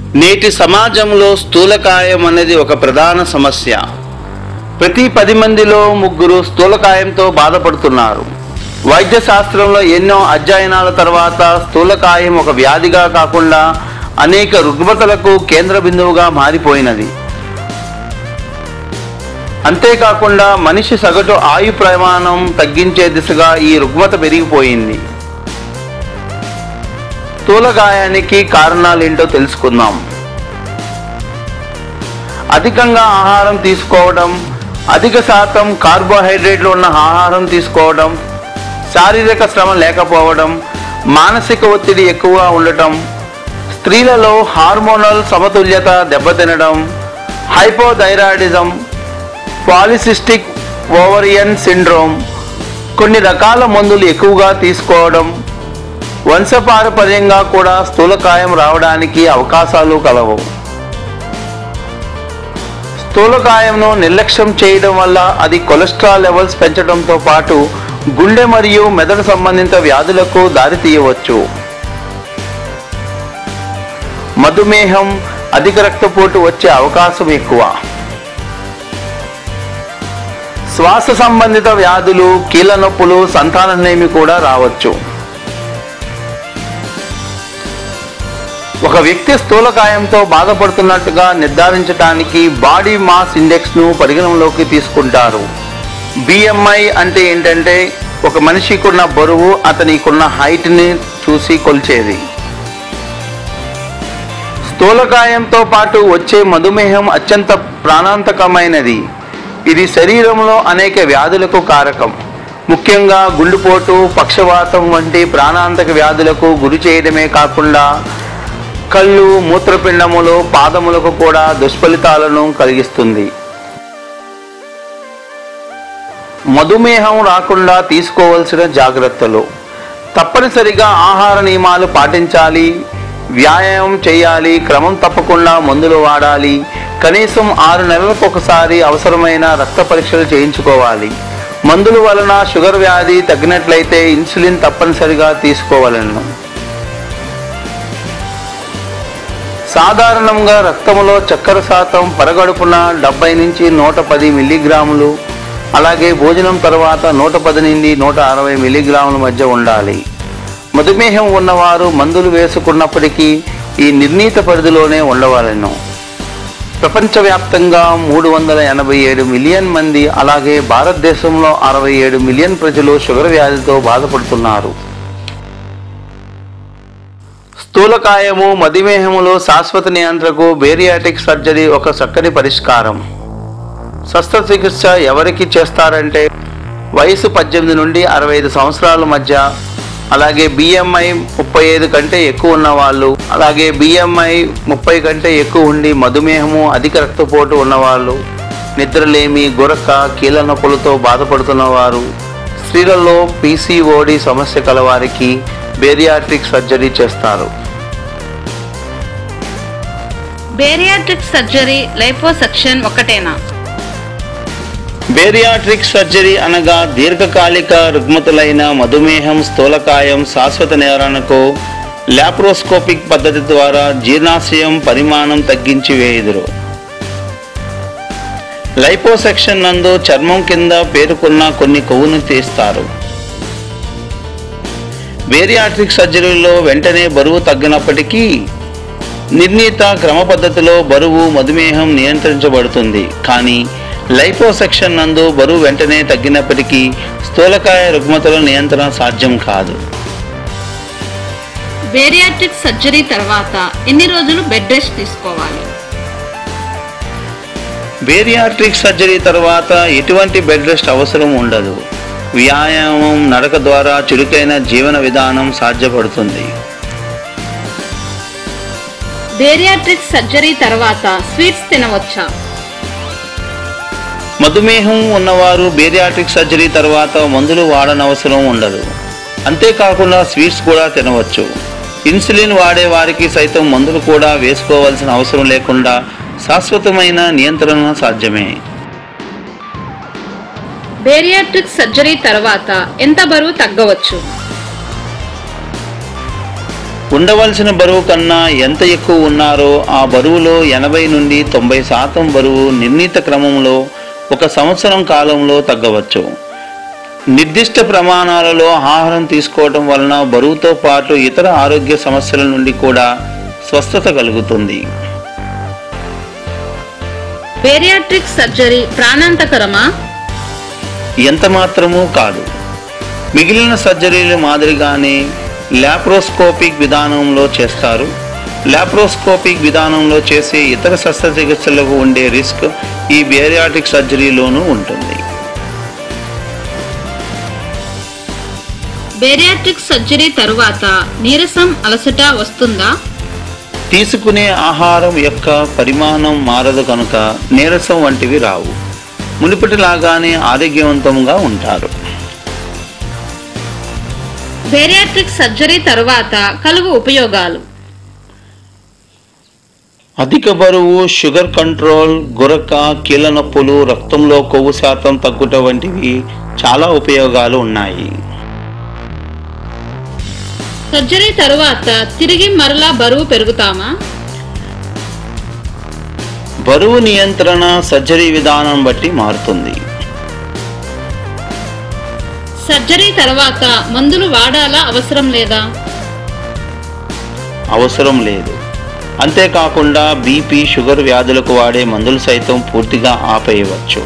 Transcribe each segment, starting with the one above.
నేటి సమాజంలో స్థూలకాయం అనేది ఒక ప్రధాన సమస్య ప్రతి పది మందిలో ముగ్గురు స్థూలకాయంతో బాధపడుతున్నారు వైద్య శాస్త్రంలో ఎన్నో అధ్యయనాల తర్వాత స్థూలకాయం ఒక వ్యాధిగా కాకుండా అనేక రుగ్మతలకు కేంద్ర బిందువుగా మారిపోయినది అంతేకాకుండా మనిషి సగటు ఆయు ప్రమాణం తగ్గించే దిశగా ఈ రుగ్మత పెరిగిపోయింది స్థూలకాయానికి కారణాలేంటో తెలుసుకుందాం అధికంగా ఆహారం తీసుకోవడం అధిక శాతం కార్బోహైడ్రేట్లు ఉన్న ఆహారం తీసుకోవడం శారీరక శ్రమ లేకపోవడం మానసిక ఒత్తిడి ఎక్కువగా ఉండటం స్త్రీలలో హార్మోనల్ సమతుల్యత దెబ్బతినడం హైపోథైరాయిడిజం పాలిసిస్టిక్ ఓవరియన్ సిండ్రోమ్ కొన్ని రకాల మందులు ఎక్కువగా తీసుకోవడం వంశపారపర్యంగా కూడా స్థూలకాయం రావడానికి అవకాశాలు కలవు స్థూలకాయంను నిర్లక్ష్యం చేయడం వల్ల అది కొలెస్ట్రాల్ లెవెల్స్ పెంచడంతో పాటు గుండె మరియు మెదడు సంబంధిత వ్యాధులకు దారితీయవచ్చు మధుమేహం అధిక రక్తపోటు వచ్చే అవకాశం ఎక్కువ శ్వాస సంబంధిత వ్యాధులు కీళ్ళ నొప్పులు సంతాననేమి కూడా రావచ్చు ఒక వ్యక్తి స్థూలకాయంతో బాధపడుతున్నట్టుగా నిర్ధారించడానికి బాడీ మాస్ ఇండెక్స్ను పరిగణనలోకి తీసుకుంటారు బిఎంఐ అంటే ఏంటంటే ఒక మనిషికున్న బరువు అతనికున్న హైట్ని చూసి కొలిచేది స్థూలకాయంతో పాటు వచ్చే మధుమేహం అత్యంత ప్రాణాంతకమైనది ఇది శరీరంలో అనేక వ్యాధులకు కారకం ముఖ్యంగా గుండెపోటు పక్షవాతం వంటి ప్రాణాంతక వ్యాధులకు గురి చేయడమే కాకుండా కళ్ళు మూత్రపిండములు పాదములకు కూడా దుష్ఫలితాలను కలిగిస్తుంది మధుమేహం రాకుండా తీసుకోవలసిన జాగ్రత్తలు తప్పనిసరిగా ఆహార నియమాలు పాటించాలి వ్యాయామం చేయాలి క్రమం తప్పకుండా మందులు వాడాలి కనీసం ఆరు నెలలకు ఒకసారి అవసరమైన రక్త పరీక్షలు చేయించుకోవాలి మందుల వలన షుగర్ వ్యాధి తగ్గినట్లయితే ఇన్సులిన్ తప్పనిసరిగా తీసుకోవాలను సాధారణంగా రక్తంలో చక్కెర శాతం పరగడుపున డెబ్బై నుంచి నూట పది మిల్లీగ్రాములు అలాగే భోజనం తర్వాత నూట పది నుండి నూట అరవై మిల్లీగ్రాముల మధ్య ఉండాలి మధుమేహం ఉన్నవారు మందులు వేసుకున్నప్పటికీ ఈ నిర్ణీత పరిధిలోనే ఉండవాలను ప్రపంచవ్యాప్తంగా మూడు వందల ఎనభై ఏడు మిలియన్ మంది అలాగే భారతదేశంలో అరవై ఏడు మిలియన్ ప్రజలు షుగర్ వ్యాధితో బాధపడుతున్నారు స్థూలకాయము మధుమేహములో శాశ్వత నియంత్రణకు బేరియాటిక్ సర్జరీ ఒక చక్కని పరిష్కారం శస్త్రచికిత్స ఎవరికి చేస్తారంటే వయసు పద్దెనిమిది నుండి అరవై ఐదు సంవత్సరాల మధ్య అలాగే బిఎంఐ ముప్పై ఐదు కంటే ఎక్కువ ఉన్న వాళ్ళు అలాగే బిఎంఐ ముప్పై కంటే ఎక్కువ ఉండి మధుమేహము అధిక రక్తపోటు ఉన్నవాళ్ళు నిద్రలేమి గురక కీళ్ళ నొప్పులతో బాధపడుతున్న వారు స్త్రీలలో పీసీఓడి సమస్య కలవారికి బేరియాట్రిక్ సర్జరీ చేస్తారు బేరియాట్రిక్ సర్జరీ లైపోసెక్షన్ ఒకటేనా బేరియాట్రిక్ సర్జరీ అనగా దీర్ఘకాలిక రుగ్మతులైన మధుమేహం స్థూలకాయం శాశ్వత నివారణకు లాప్రోస్కోపిక్ పద్ధతి ద్వారా జీర్ణాశయం పరిమాణం తగ్గించి వేయుదురు లైపోసెక్షన్ నందు చర్మం కింద పేరుకున్న కొన్ని కొవ్వును తీస్తారు బేరియాట్రిక్ సర్జరీలో వెంటనే బరువు తగ్గినప్పటికీ నిర్ణీత క్రమ పద్ధతిలో బరువు మధుమేహం నియంత్రించబడుతుంది కానీ లైపోసెక్షన్ నందు బరువు వెంటనే తగ్గినప్పటికీ స్థూలకాయ రుగ్మతల నియంత్రణ సాధ్యం కాదు బేరియాట్రిక్ సర్జరీ తర్వాత ఎన్ని రోజులు బెడ్ రెస్ట్ తీసుకోవాలి బేరియాట్రిక్ సర్జరీ తర్వాత ఎటువంటి బెడ్ రెస్ట్ అవసరం ఉండదు వ్యాయామం నడక ద్వారా చురుకైన జీవన విధానం సాధ్యపడుతుంది బేరియాట్రిక్ సర్జరీ తర్వాత స్వీట్స్ తినవచ్చా మధుమేహం ఉన్నవారు బేరియాట్రిక్ సర్జరీ తర్వాత మందులు వాడనవసరం ఉండదు అంతేకాకుండా స్వీట్స్ కూడా తినవచ్చు ఇన్సులిన్ వాడే వారికి సైతం మందులు కూడా వేసుకోవాల్సిన అవసరం లేకుండా శాశ్వతమైన నియంత్రణ సాధ్యమే బేరియాట్రిక్ సర్జరీ తర్వాత ఎంత బరువు తగ్గవచ్చు ఉండవలసిన బరువు కన్నా ఎంత ఎక్కువ ఉన్నారో ఆ బరువులో ఎనభై నుండి తొంభై శాతం బరువు నిర్ణీత క్రమంలో ఒక సంవత్సరం కాలంలో తగ్గవచ్చు నిర్దిష్ట ప్రమాణాలలో ఆహారం తీసుకోవడం వలన బరువుతో పాటు ఇతర ఆరోగ్య సమస్యల నుండి కూడా స్వస్థత కలుగుతుంది బేరియాట్రిక్ సర్జరీ ప్రాణాంతకరమా ఎంత మాత్రమూ కాదు మిగిలిన సర్జరీల మాదిరిగానే లాప్రోస్కోపిక్ విధానంలో చేస్తారు లాప్రోస్కోపిక్ విధానంలో చేసే ఇతర శస్త్రచికిత్సలకు ఉండే రిస్క్ ఈ బేరియాటిక్ సర్జరీలోనూ ఉంటుంది బేరియాట్రిక్ సర్జరీ తరువాత నీరసం అలసట వస్తుందా తీసుకునే ఆహారం యొక్క పరిమాణం మారదు కనుక నీరసం వంటివి రావు మునుపటిలాగానే ఆరోగ్యవంతంగా ఉంటారు బేరియాట్రిక్ సర్జరీ తరువాత కలుగు ఉపయోగాలు అధిక బరువు షుగర్ కంట్రోల్ గురక కీళ్ళ నొప్పులు రక్తంలో కొవ్వు శాతం తగ్గుట వంటివి చాలా ఉపయోగాలు ఉన్నాయి సర్జరీ తరువాత తిరిగి మరలా బరువు పెరుగుతామా బరువు నియంత్రణ సర్జరీ విధానం బట్టి మారుతుంది సర్జరీ తర్వాత మందులు వాడాలా అవసరం లేదా అవసరం లేదు అంతేకాకుండా బీపీ షుగర్ వ్యాధులకు వాడే మందులు సైతం పూర్తిగా ఆపేయవచ్చు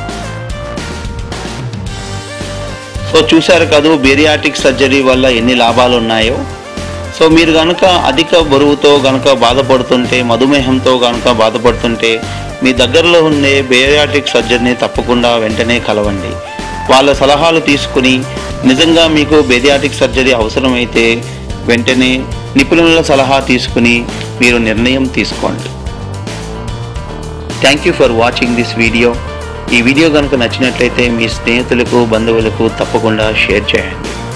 సో చూశారు కదూ బేరియాటిక్ సర్జరీ వల్ల ఎన్ని లాభాలు ఉన్నాయో సో మీరు కనుక అధిక బరువుతో గనుక బాధపడుతుంటే మధుమేహంతో గనుక బాధపడుతుంటే మీ దగ్గరలో ఉండే బేరియాటిక్ సర్జరీని తప్పకుండా వెంటనే కలవండి వాళ్ళ సలహాలు తీసుకుని నిజంగా మీకు బేరియాటిక్ సర్జరీ అవసరమైతే వెంటనే నిపుణుల సలహా తీసుకుని మీరు నిర్ణయం తీసుకోండి thank you for watching this video ఈ వీడియో కనుక నచ్చినట్లయితే మీ స్నేహితులకు బంధువులకు తప్పకుండా షేర్ చేయండి